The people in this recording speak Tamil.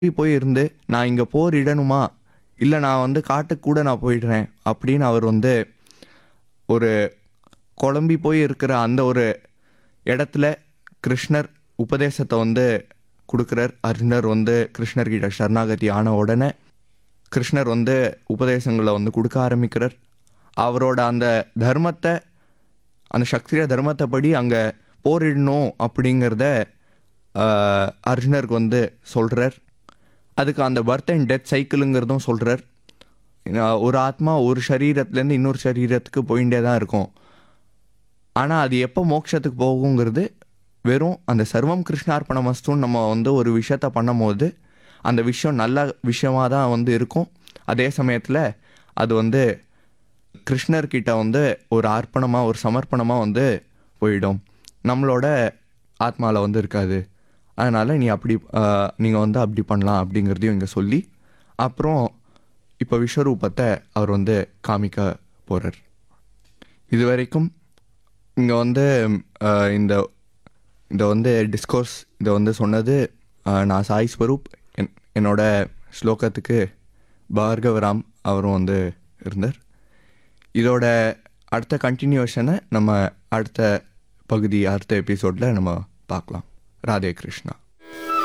போய் இருந்து நான் இங்கே போரிடணுமா இல்லை நான் வந்து காட்டுக்கு கூட நான் போயிடுறேன் அப்படின்னு அவர் வந்து ஒரு குழம்பி போய் இருக்கிற அந்த ஒரு இடத்துல கிருஷ்ணர் உபதேசத்தை வந்து கொடுக்குறார் அர்ஜுனர் வந்து கிருஷ்ணர்கிட்ட சரணாகதி ஆன உடனே கிருஷ்ணர் வந்து உபதேசங்களை வந்து கொடுக்க ஆரம்பிக்கிறார் அவரோட அந்த தர்மத்தை அந்த சக்திய தர்மத்தை படி அங்கே போரிடணும் அப்படிங்கிறத ஆஹ், அர்ஜுனருக்கு வந்து சொல்கிறார் அதுக்கு அந்த பர்த் அண்ட் டெத் சைக்கிளுங்கிறதும் சொல்கிறார் ஒரு ஆத்மா ஒரு சரீரத்துலேருந்து இன்னொரு சரீரத்துக்கு போயிட்டே தான் இருக்கும் ஆனால் அது எப்போ மோட்சத்துக்கு போகுங்கிறது வெறும் அந்த சர்வம் கிருஷ்ணார்ப்பண மஸ்துன்னு நம்ம வந்து ஒரு விஷயத்த பண்ணும்போது அந்த விஷயம் நல்ல விஷயமாக தான் வந்து இருக்கும் அதே சமயத்தில் அது வந்து கிருஷ்ணர்கிட்ட வந்து ஒரு அர்ப்பணமாக ஒரு சமர்ப்பணமாக வந்து போயிடும் நம்மளோட ஆத்மாவில் வந்து இருக்காது அதனால் நீ அப்படி நீங்கள் வந்து அப்படி பண்ணலாம் அப்படிங்கிறதையும் இங்கே சொல்லி அப்புறம் இப்போ விஸ்வரூபத்தை அவர் வந்து காமிக்க போகிறார் இது வரைக்கும் இங்கே வந்து அஹ், இந்த இந்த வந்து டிஸ்கோர்ஸ் இதை வந்து சொன்னது அஹ், நான் சாய் ஸ்வரூப் என் என்னோட ஸ்லோகத்துக்கு பார்கவராம் அவரும் வந்து இருந்தார் இதோட அடுத்த கண்டினியூஷனை நம்ம அடுத்த பகுதி அடுத்த எபிசோடில் நம்ம பார்க்கலாம் ராதே கிருஷ்ணா